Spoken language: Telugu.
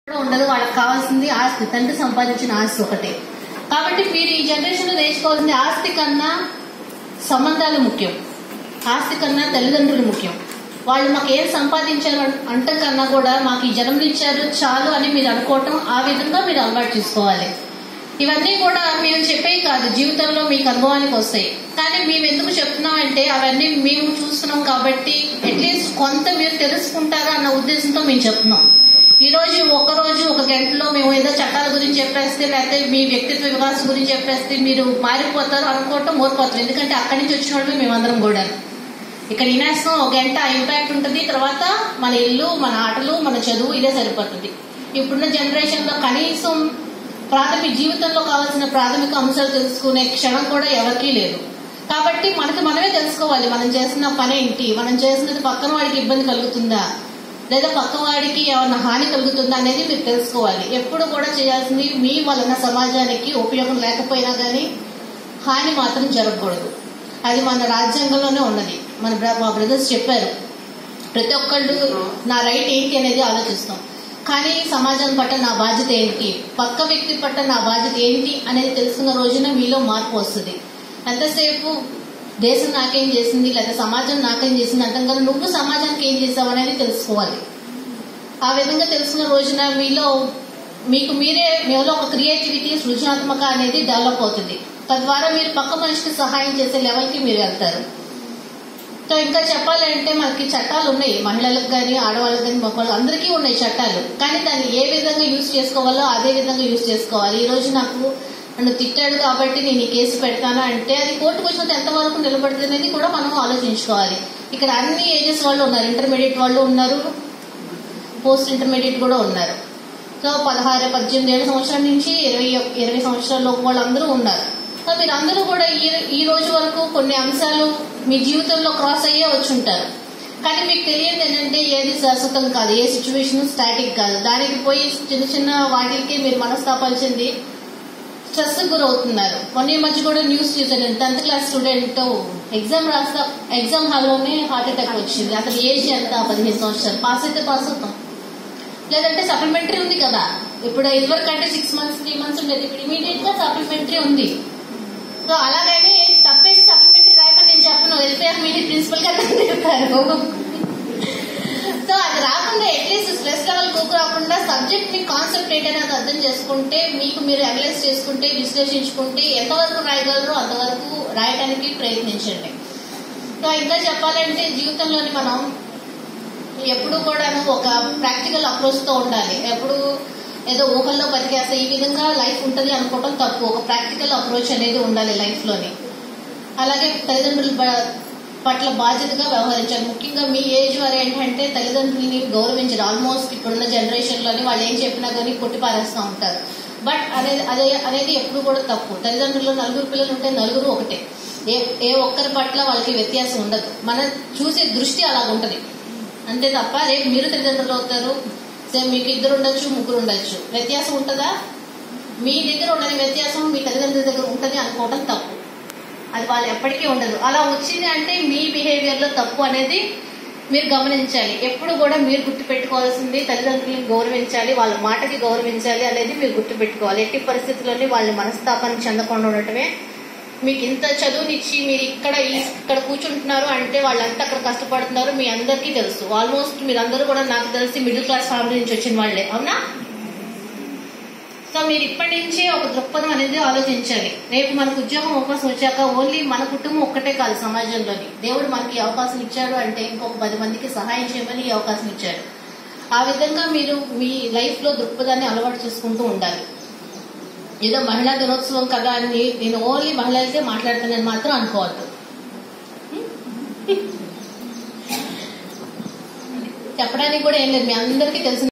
ఉండదు వాళ్ళకి కావాల్సింది ఆస్తి తండ్రి సంపాదించిన ఆస్తి ఒకటే కాబట్టి మీరు ఈ జనరేషన్ లో నేర్చుకోవాల్సింది ఆస్తి కన్నా సంబంధాలు ముఖ్యం ఆస్తి కన్నా తల్లిదండ్రులు ముఖ్యం వాళ్ళు మాకు ఏం సంపాదించారు అన్- అంట కన్నా కూడా మాకు ఈ జన్మనిచ్చారు చాలు అని మీరు అనుకోవటం ఆ విధంగా మీరు అలవాటు చేసుకోవాలి ఇవన్నీ కూడా మేము చెప్పేవి కాదు జీవితంలో మీకు అనుభవానికి వస్తాయి కానీ మేము ఎందుకు చెప్తున్నాం అంటే అవన్నీ మేము చూస్తున్నాం కాబట్టి అట్లీస్ట్ కొంత మీరు తెలుసుకుంటారా అన్న ఉద్దేశంతో మేము చెప్తున్నాం ఈ రోజు ఒక రోజు ఒక గంటలో మేము ఏదో చట్టాల గురించి చెప్పేస్తే లేకపోతే మీ వ్యక్తిత్వ వికాసం గురించి చెప్పేస్తే మీరు మారిపోతారు అనుకోవటం ఓడిపోతారు ఎందుకంటే అక్కడి నుంచి వచ్చిన వాళ్ళు మేమందరం కూడా ఇక్కడ వినేస్తాం ఒక గంట ఇంపాక్ట్ ఉంటుంది తర్వాత మన ఇల్లు మన ఆటలు మన చదువు ఇదే సరిపోతుంది ఇప్పుడున్న జనరేషన్ లో కనీసం ప్రాథమిక జీవితంలో కావాల్సిన ప్రాథమిక అంశాలు తెలుసుకునే క్షణం కూడా ఎవరికీ లేదు కాబట్టి మనకి మనమే తెలుసుకోవాలి మనం చేసిన పని ఏంటి మనం చేసినది పక్కన వాడికి ఇబ్బంది కలుగుతుందా లేదా పక్క వాడికి ఏమన్నా హాని కలుగుతుందా అనేది మీరు తెలుసుకోవాలి ఎప్పుడు కూడా చేయాల్సింది మీ వలన సమాజానికి ఉపయోగం లేకపోయినా కానీ హాని మాత్రం జరగకూడదు అది మన రాజ్యాంగంలోనే ఉన్నది మన బ్ర- మా బ్రదర్స్ చెప్పారు ప్రతి ఒక్కళ్ళు నా రైట్ ఏంటి అనేది ఆలోచిస్తాం కానీ సమాజం పట్ల నా బాధ్యత ఏంటి పక్క వ్యక్తి పట్ల నా బాధ్యత ఏంటి అనేది తెలుసుకున్న రోజున మీలో మార్పు వస్తుంది ఎంతసేపు దేశం నాకేం చేసింది లేదా సమాజం నాకేం చేసింది అంటాం కదా నువ్వు సమాజానికి ఏం చేసావు అనేది తెలుసుకోవాలి ఆ విధంగా తెలుసుకున్న రోజున మీలో మీకు మీరే మీలో ఒక క్రియేటివిటీ సృజనాత్మక అనేది డెవలప్ అవుతుంది తద్వారా మీరు పక్క మనిషికి సహాయం చేసే లెవెల్కి మీరు వెళ్తారు సో ఇంకా చెప్పాలంటే మనకి చట్టాలు ఉన్నాయి మహిళలకు కానీ ఆడవాళ్ళకి కానీ మగవాళ్ళకి అందరికీ ఉన్నాయి చట్టాలు కానీ దాన్ని ఏ విధంగా యూజ్ చేసుకోవాలో అదే విధంగా యూజ్ చేసుకోవాలి ఈ రోజు నాకు నన్ను తిట్టాడు కాబట్టి నేను ఈ కేసు పెడతాను అంటే అది కోర్టుకు వచ్చినంత ఎంతవరకు నిలబడుతుంది అనేది కూడా మనం ఆలోచించుకోవాలి ఇక్కడ అన్ని ఏజెస్ వాళ్ళు ఉన్నారు ఇంటర్మీడియట్ వాళ్ళు ఉన్నారు పోస్ట్ ఇంటర్మీడియట్ కూడా ఉన్నారు సో పదహారు పద్దెనిమిది ఏళ్ళ సంవత్సరాల నుంచి ఇరవై ఒక్క- ఇరవై సంవత్సరాల లోపు వాళ్ళందరూ ఉన్నారు సో మీరు అందరూ కూడా ఈ ఈ రోజు వరకు కొన్ని అంశాలు మీ జీవితంలో క్రాస్ అయ్యే వచ్చి ఉంటారు కానీ మీకు తెలియదు ఏంటంటే ఏది శాశ్వతం కాదు ఏ సిచ్యువేషన్ స్టాటిక్ కాదు దానికి పోయి చిన్న చిన్న వాటికి మీరు మనస్తాపాలు చెంది స్ట్రెస్ గురవుతున్నారు మొన్న ఈ మధ్య కూడా న్యూస్ చూసాను నేను టెన్త్ క్లాస్ స్టూడెంట్ ఎగ్జామ్ రాస్తా ఎగ్జామ్ హాల్లోనే హార్ట్ అటాక్ వచ్చింది అతని ఏజ్ ఎంత పదిహేను సంవత్సరాలు పాస్ అయితే పాస్ అవుతాం లేదంటే సప్లిమెంటరీ ఉంది కదా ఇప్పుడు ఇదివరకు అంటే సిక్స్ మంత్స్ త్రీ మంత్స్ ఉండేది ఇప్పుడు ఇమీడియట్ గా సప్లిమెంటరీ ఉంది సో అలాగని తప్పేసి సప్లిమెంటరీ రాయమని నేను చెప్పను వెల్ఫేర్ మీడియా ప్రిన్సిపల్ గారు నన్ను చెప్పారు సో అది రాకుండా అట్లీస్ట్ స్ట్రెస్ లెవెల్ కూకు రాకుండా సబ్జెక్ట్ ని కాన్సెప్ట్ ఏంటనేది అర్థం చేసుకుంటే మీకు మీరు అనలైజ్ చేసుకుంటే విశ్లేషించుకుంటే ఎంతవరకు రాయగలరో అంతవరకు రాయడానికి ప్రయత్నించండి సో ఇంకా చెప్పాలంటే జీవితంలోని మనం ఎప్పుడు కూడా ఒక ప్రాక్టికల్ అప్రోచ్ తో ఉండాలి ఎప్పుడు ఏదో ఊహల్లో బతికేస్తే ఈ విధంగా లైఫ్ ఉంటుంది అనుకోవడం తప్పు ఒక ప్రాక్టికల్ అప్రోచ్ అనేది ఉండాలి లైఫ్ లోని అలాగే తల్లిదండ్రుల బ- పట్ల బాధ్యతగా వ్యవహరించాలి ముఖ్యంగా మీ ఏజ్ వారు ఏంటంటే తల్లిదండ్రులని గౌరవించరు ఆల్మోస్ట్ ఇప్పుడున్న జనరేషన్ లోని వాళ్ళు ఏం చెప్పినా కానీ కొట్టి పారేస్తూ ఉంటారు బట్ అనేది అదే అనేది ఎప్పుడు కూడా తప్పు తల్లిదండ్రులు నలుగురు పిల్లలు ఉంటే నలుగురు ఒకటే ఏ ఏ ఒక్కరి పట్ల వాళ్ళకి వ్యత్యాసం ఉండదు మనం చూసే దృష్టి అలా ఉంటది అంతే తప్ప రేపు మీరు తల్లిదండ్రులు అవుతారు సేమ్ మీకు ఇద్దరు ఉండొచ్చు ముగ్గురు ఉండొచ్చు వ్యత్యాసం ఉంటుందా మీ దగ్గర ఉండని వ్యత్యాసం మీ తల్లిదండ్రుల దగ్గర ఉంటుంది అనుకోవడం తప్పు అది వాళ్ళు ఎప్పటికీ ఉండదు అలా వచ్చింది అంటే మీ బిహేవియర్ లో తప్పు అనేది మీరు గమనించాలి ఎప్పుడు కూడా మీరు గుర్తు పెట్టుకోవాల్సింది తల్లిదండ్రులను గౌరవించాలి వాళ్ళ మాటకి గౌరవించాలి అనేది మీరు గుర్తు పెట్టుకోవాలి ఎట్టి పరిస్థితుల్లోని వాళ్ళ మనస్తాపాన్ని చెందకుండా ఉండటమే మీకు ఇంత చదువునిచ్చి మీరు ఇక్కడ ఈ- ఇక్కడ కూర్చుంటున్నారు అంటే వాళ్ళంతా అక్కడ కష్టపడుతున్నారు మీ అందరికీ తెలుసు ఆల్మోస్ట్ మీరందరూ కూడా నాకు తెలిసి మిడిల్ క్లాస్ ఫ్యామిలీ నుంచి వచ్చిన వాళ్ళే అవునా సో మీరు ఇప్పటి నుంచే ఒక దృక్పథం అనేది ఆలోచించాలి రేపు మనకు ఉద్యోగం అవకాశం వచ్చాక ఓన్లీ మన కుటుంబం ఒక్కటే కాదు సమాజంలోని దేవుడు మనకి ఈ అవకాశం ఇచ్చాడు అంటే ఇంకొక పది మందికి సహాయం చేయమని ఈ అవకాశం ఇచ్చాడు ఆ విధంగా మీరు మీ లైఫ్ లో దృక్పథాన్ని అలవాటు చేసుకుంటూ ఉండాలి ఏదో మహిళా దినోత్సవం కదా అని నేను ఓన్లీ మహిళలకే మాట్లాడుతానని మాత్రం అనుకోవద్దు చెప్పడానికి కూడా ఏం లేదు మీ అందరికీ తెలిసిన